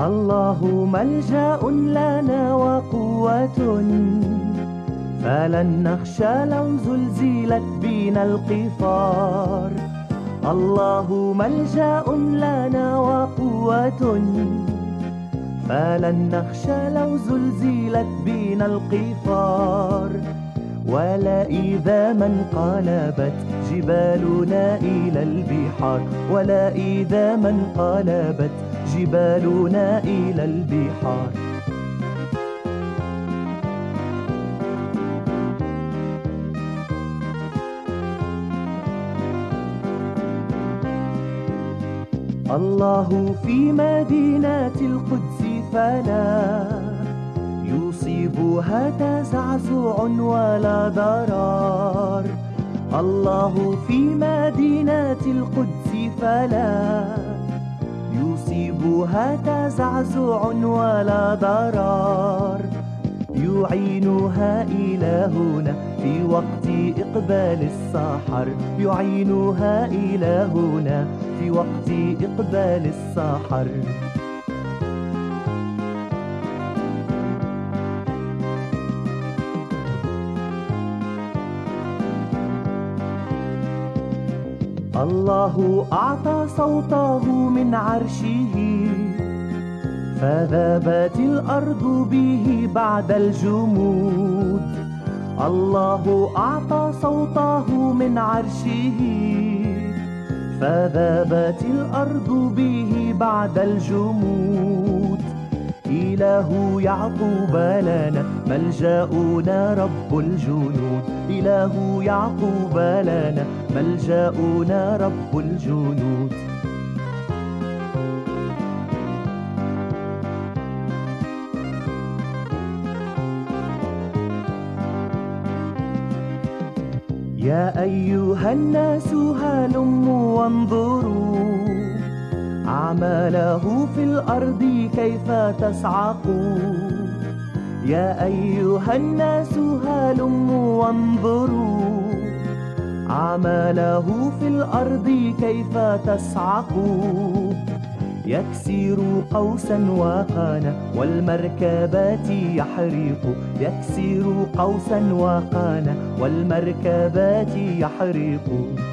الله ملجأ لنا وقوة فلن نخشى لو زلزلت بنا القفار الله ملجأ لنا وقوة فلن نخشى لو زلزلت بنا القفار ولا إذا ما انقلبت جبالنا إلى البحار ولا إذا ما انقلبت جبالنا إلى البحار الله في مدينة القدس فلا يصيبها تزعزع ولا ضرار الله في مدينة القدس فلا يصيبها تزعزع ولا ضرار يعينها إلهنا في وقت إقبال السحر يعينها إلهنا في وقت إقبال السحر الله أعطى صوته من عرشه فذابت الأرض به بعد الجمود الله أعطى صوته من عرشه فذابت الأرض به بعد الجمود إله يعقوب لنا ملجأنا رب الجنود إله يعقوب لنا ملجأنا رب الجنود يا أيها الناس هلموا وانظروا أعماله في الأرض كيف تصعق يا أيها الناس هلموا وانظروا أعماله في الأرض كيف تصعق يكسر قوسا وقانا والمركبات يحرق يكسر قوسا وقانا والمركبات يحرق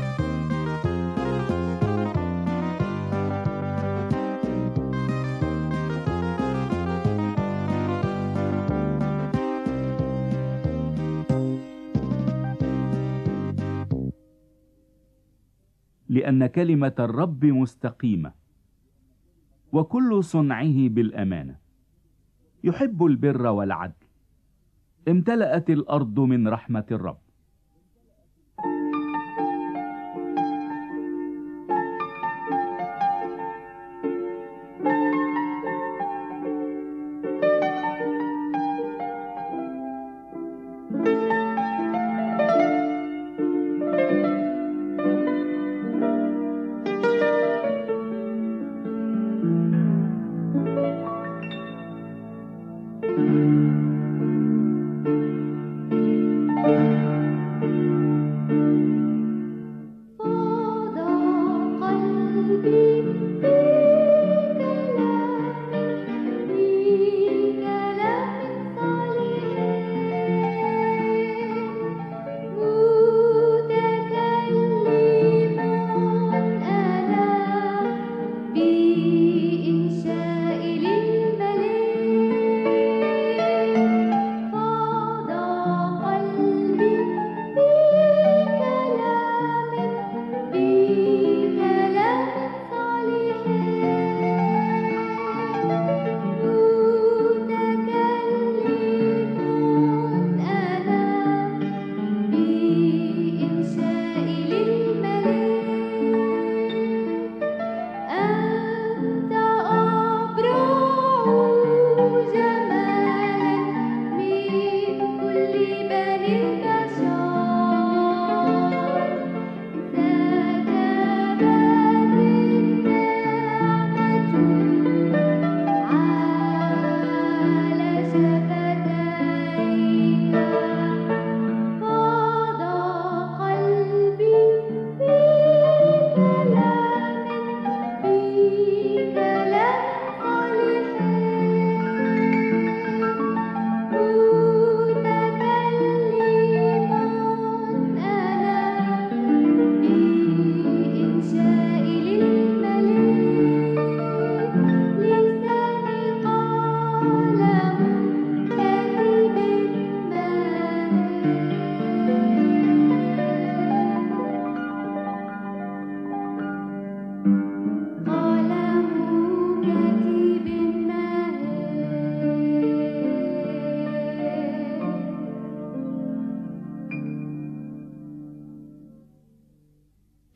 لأن كلمة الرب مستقيمة وكل صنعه بالأمانة يحب البر والعدل امتلأت الأرض من رحمة الرب thank you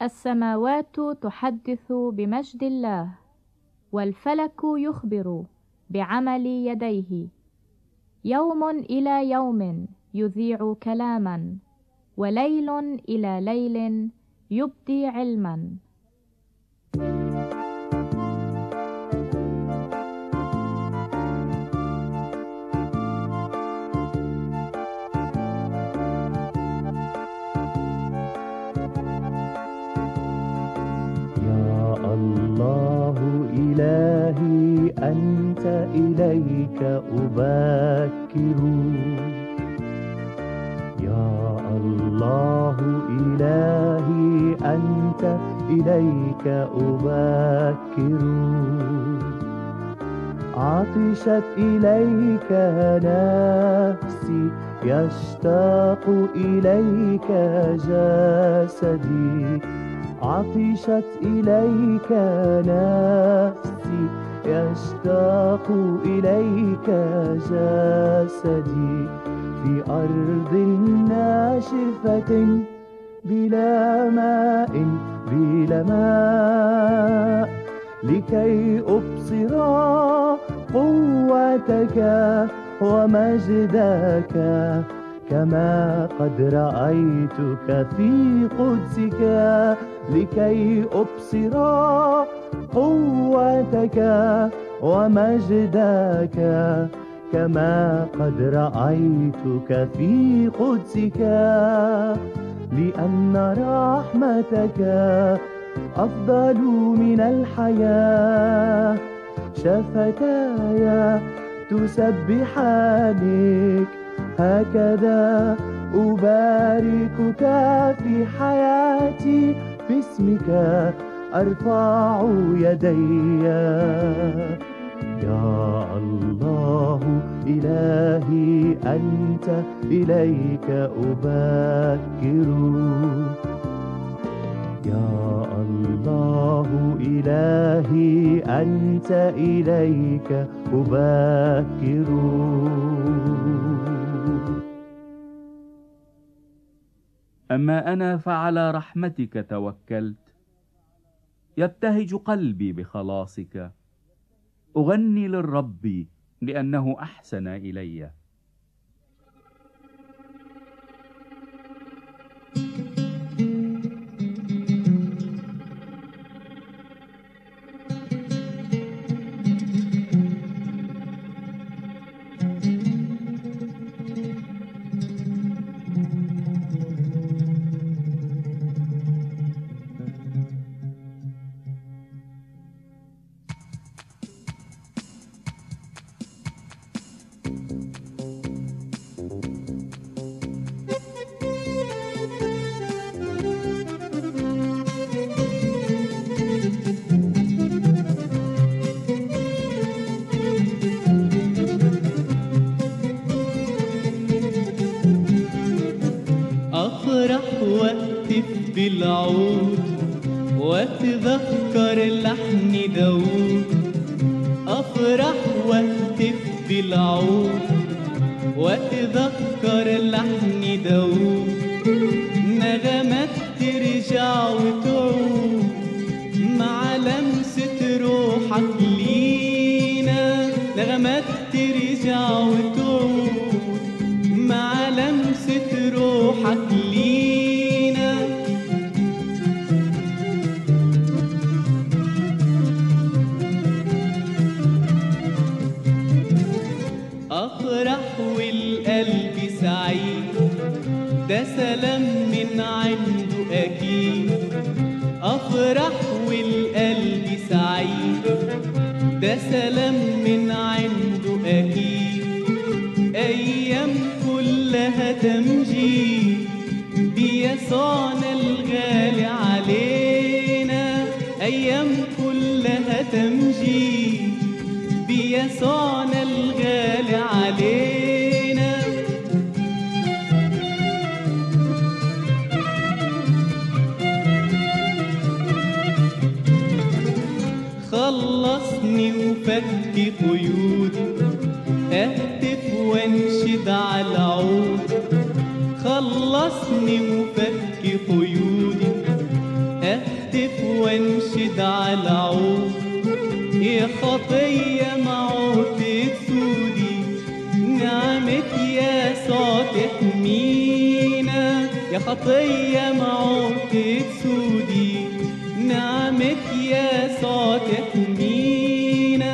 السماوات تحدث بمجد الله والفلك يخبر بعمل يديه يوم الى يوم يذيع كلاما وليل الى ليل يبدي علما يا الله إلهي أنت إليك أبكر يا الله إلهي أنت إليك أبكر عطشت إليك نفسي يشتاق إليك جسدي عطشت إليك نفسي يشتاق إليك جسدي في أرض ناشفة بلا ماء بلا ماء لكي أبصر قوتك ومجدك كما قد رأيتك في قدسك لكي أبصر قوتك ومجدك كما قد رأيتك في قدسك لأن رحمتك أفضل من الحياة شفتاي تسبحانك هكذا أباركك في حياتي باسمك أرفع يدي يا الله إلهي أنت إليك أبكر يا الله إلهي أنت إليك أبكر أما أنا فعلى رحمتك توكلت يبتهج قلبي بخلاصك أغني للرب لأنه أحسن إليّ أفرح واهتف بالعود واتذكر لحن داود أفرح واهتف بالعود واتذكر لحن داود نغمات ترجع وتعود مع لمسة روحك لينا نغمات ترجع وتعود مع لمسة روحك لينا أفرح والقلب سعيد ده سلام من عنده أكيد أفرح والقلب سعيد ده سلام من عنده أكيد أيام كلها تمجيد بيسوعنا الغالي علينا أيام كلها تمجيد بيسوعنا الغالي علينا خلصني وفك قيودي اهتف وانشد على العود خلصني وفك قيودي وانشد على عود يا خطية معود تسودي نعمة يسوع تحمينا يا خطية معود تسودي نعمة يسوع تحمينا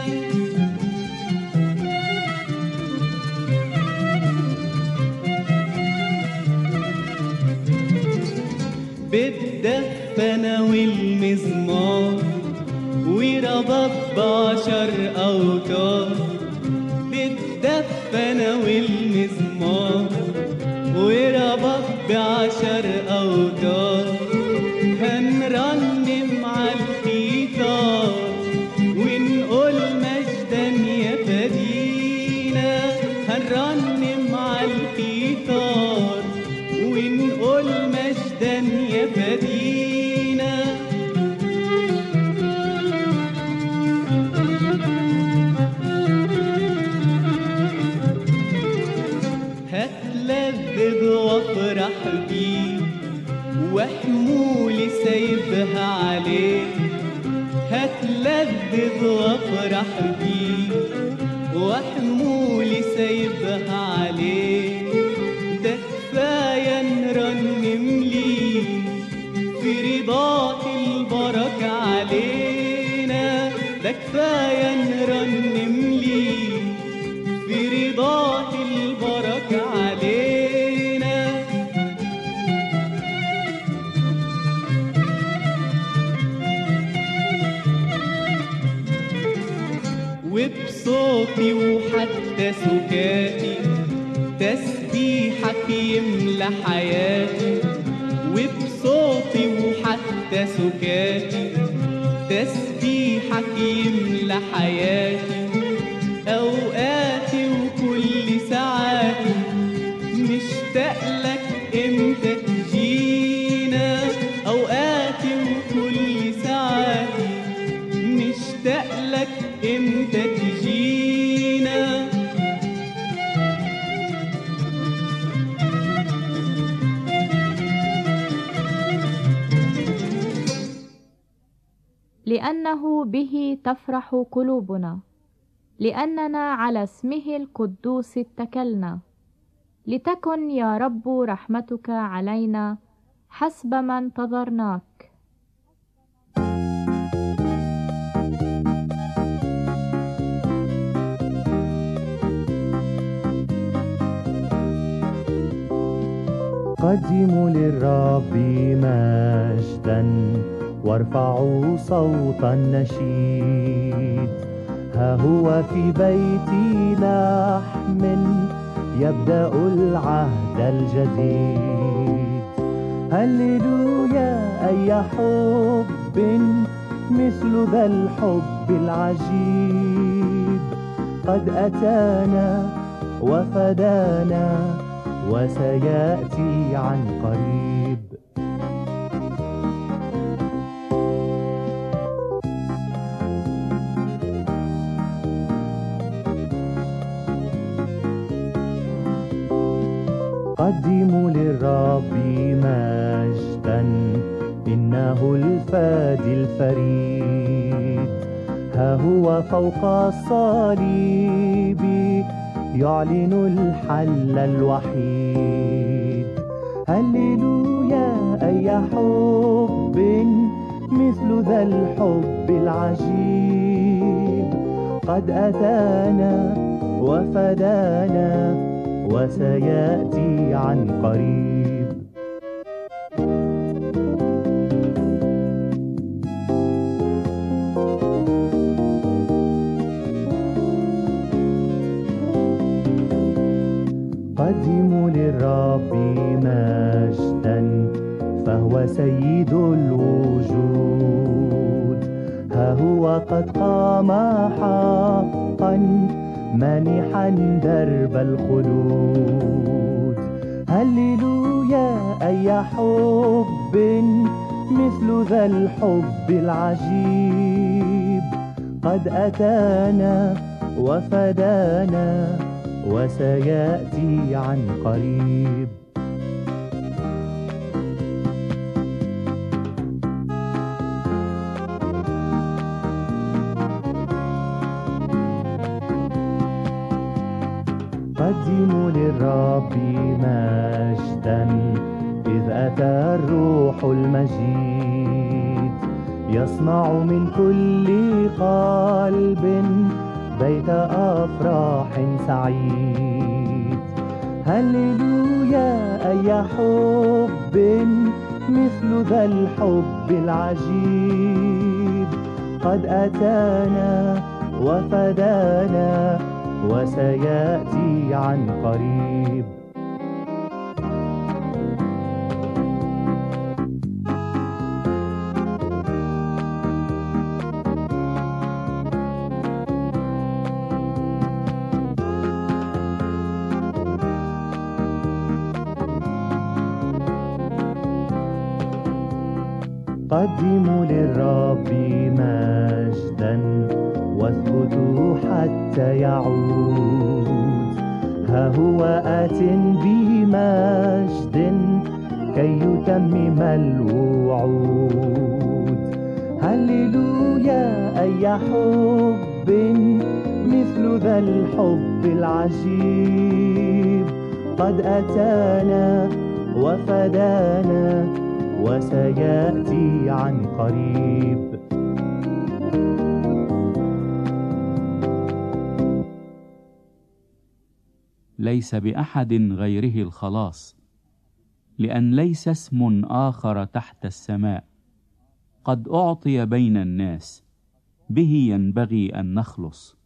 بالدفنة والمزمار وربط بعشر أوتار بالدفنة والمزمار وربط بعشر أوتار هنرنم على القيثار ونقول مجدا يا فدينا هنرنم على القيثار ونقول مجدا يا فدينا هتلذذ وافرح بيه وحمولي سايبها عليه هتلذذ وافرح بيه وحمولي سايبها عليه ده كفاية نرنم ليه في رضاك البركة علينا ده كفاية نرنم ليه في رضاك البركة علينا وبصوتي وحتى سكاتي تسبيحك يملى حياتي وبصوتي وحتى سكاتي تسبيحك يملى حياتي أوقاتي وكل ساعاتي مشتاق لك امتى تجينا أوقاتي وكل ساعاتي مشتاق لك امتى تجينا لأنه به تفرح قلوبنا لأننا على اسمه القدوس اتكلنا لتكن يا رب رحمتك علينا حسب ما انتظرناك قدموا للرب مجدا وارفعوا صوت النشيد ها هو في بيتي لحم يبدأ العهد الجديد هللويا أي حب مثل ذا الحب العجيب قد أتانا وفدانا وسيأتي عن قريب قدموا للرب مجدا إنه الفادي الفريد ها هو فوق الصليب يعلن الحل الوحيد هللويا أي حب مثل ذا الحب العجيب قد أتانا وفدانا وسيأتي عن قريب قدموا للرب مجدا فهو سيد الوجود ها هو قد قام حقا مانحا درب الخلود هللويا أي حب مثل ذا الحب العجيب قد أتانا وفدانا وسيأتي عن قريب للرب مجدا إذ أتى الروح المجيد يصنع من كل قلب بيت أفراح سعيد هللويا أي حب مثل ذا الحب العجيب قد أتانا وفدانا وسيأتي عن قريب قدموا للرب مجدا واثبتوا حتى يعود ها هو آت بمجد كي يتمم الوعود هللويا أي حب مثل ذا الحب العجيب قد أتانا وفدانا وسيأتي عن قريب ليس باحد غيره الخلاص لان ليس اسم اخر تحت السماء قد اعطي بين الناس به ينبغي ان نخلص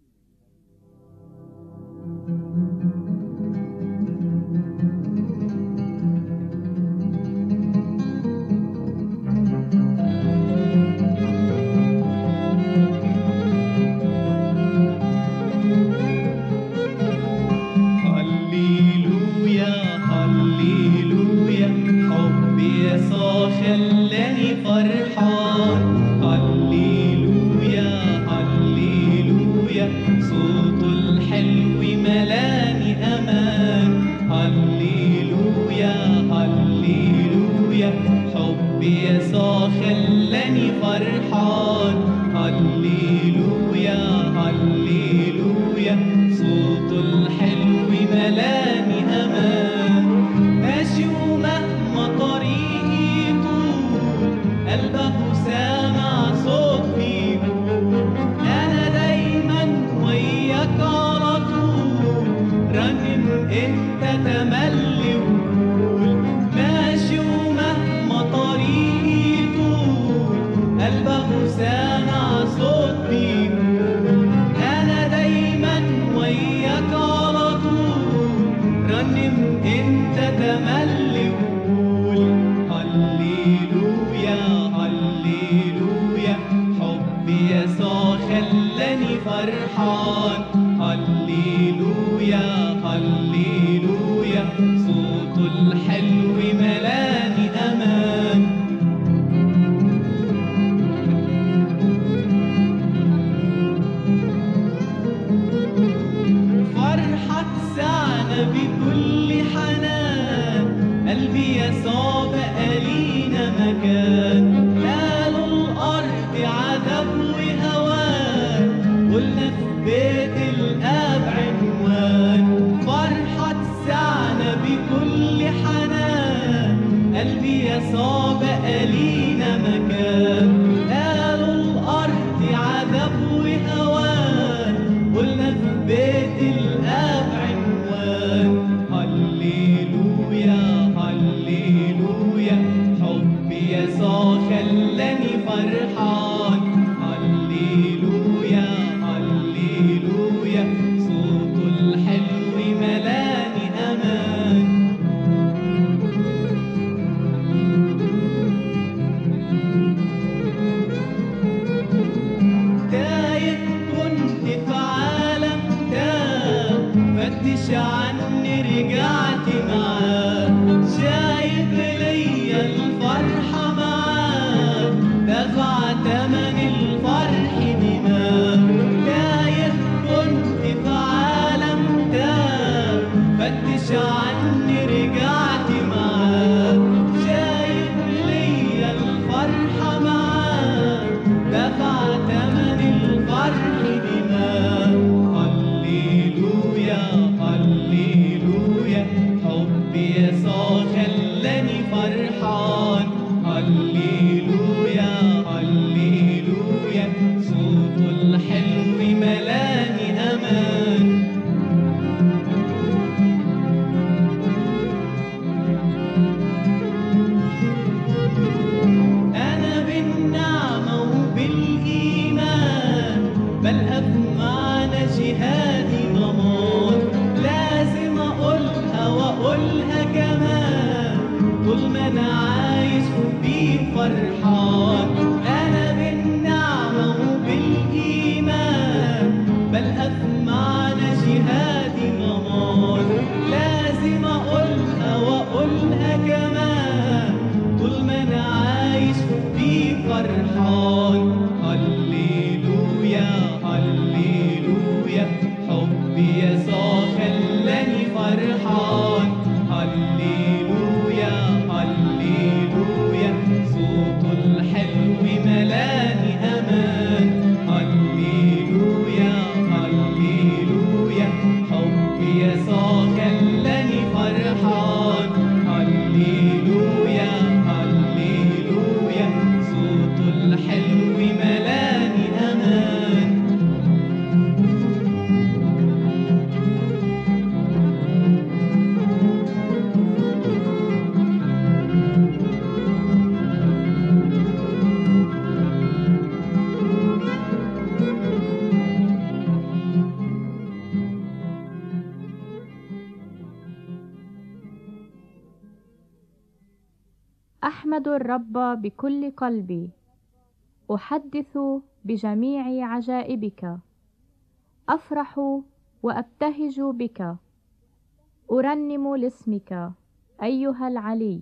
هللويا هللويا حب يسوع خلاني فرحان هللويا هللويا صوته الحلو ملاني امان هللويا هللويا حب يسوع خلاني فرحان هللويا هللويا صوته الحلو ملاني امان ماشي ومهما طريقي طول قلبه سامع صوت بيقول انا دايما وياك على طول رنم انت تملي وقول ماشي ومهما طريقي طول قلبه سامع صوت بيقول انا دايما وياك على طول رنم انت تملي وقول هللويا هللويا حب يسوع خلاني فرحان هللويا هللويا صوته الحلو ملاني امان فرحة تسعنا بكل حنان قلبي يسوع بقى لينا مكان قالوا الأرض عذاب وهوان قلنا في بيت الآب عنوان فرحة تسعنا بكل حنان قلبي يسوع بقى لينا مكان قالوا الأرض عذاب وهوان قلنا في بيت الآب عنوان هللويا هللويا حب يسوع خلاني فرحان هللويا هللويا صوته الحلو ملاني أمان تايه كنت في عالم تاه فتش عني رجعت معاه شايف ليا الفرحة معاه دفع تمن الفرح دماغ تايه كنت في عالم تاه فتش عني رجعت معاه شايف ليا الفرحة معاه دفع تمن الفرح دماغ هللويا هللويا يسوع خلاني فرحان هللويا هللويا صوته الحلو ملاني امان أنا بالنعمة وبالإيمان بلقى في معنى جهادي ضمان لازم أقولها وأقولها كمان طول ما أنا عايش بيه فرحان أنا بالنعمة وبالإيمان بلقى في معنى جهادي ضمان لازم أقولها وأقولها كمان طول ما انا عايش في فرحان هللويا هللويا حب يسوع خلاني فرحان هللويا هللويا صوته الحلو ملاني امان هللويا هللويا حب يسوع خلاني فرحان هللويا هللويا صوته الحلو ملاني امان أحمد الرب بكل قلبي أحدث بجميع عجائبك أفرح وأبتهج بك أرنم لاسمك أيها العلي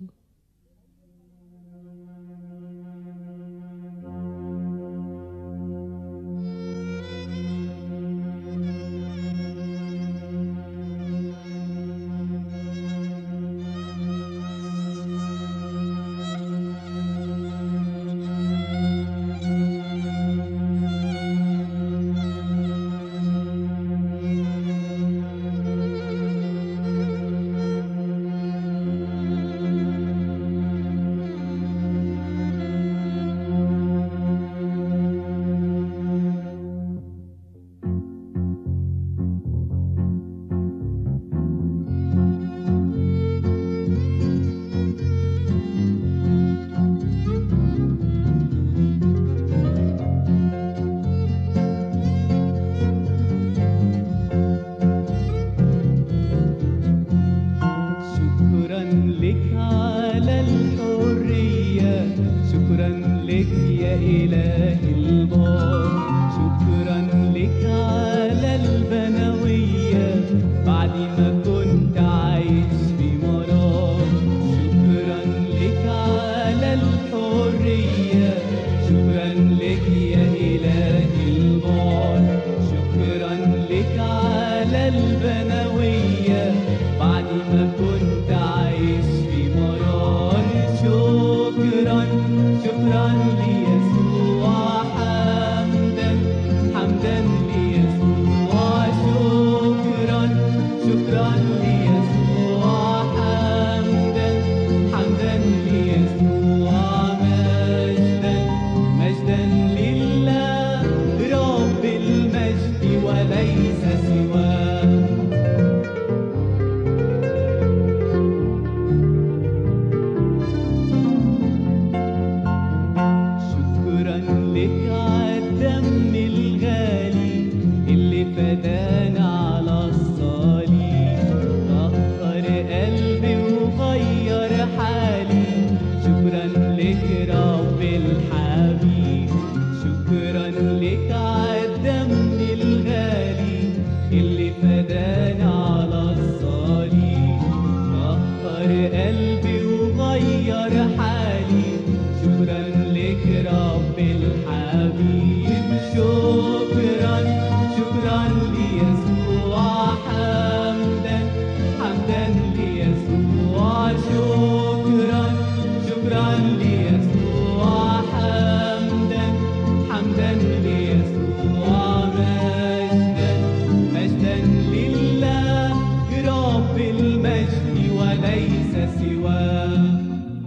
سواه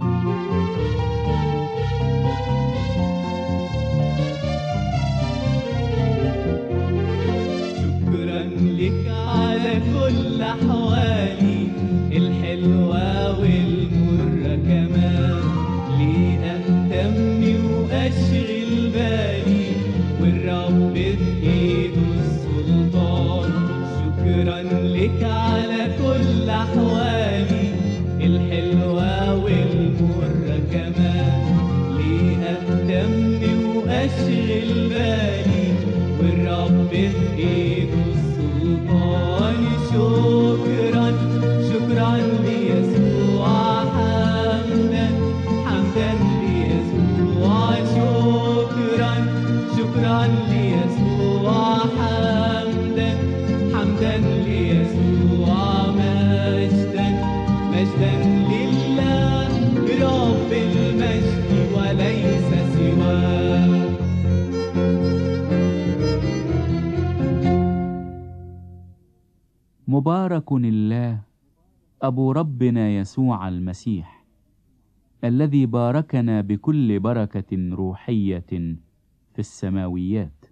شكرا لك على كل أحوالي الحلوة والمرة كمان ليه أهتم وأشغل بالي والرب بإيده السلطان شكرا لك على كل أحوالي الحلوة والمرة كمان ليه أهتم وأشغل بالي والرب بإيده السلطان شكرا شكرا ليسوع حمدا حمدا ليسوع شكرا شكرا ليسوع حمدا حمدا ليسوع مجدا مجدا لله رب المجد وليس سواه مبارك الله ابو ربنا يسوع المسيح الذي باركنا بكل بركه روحيه في السماويات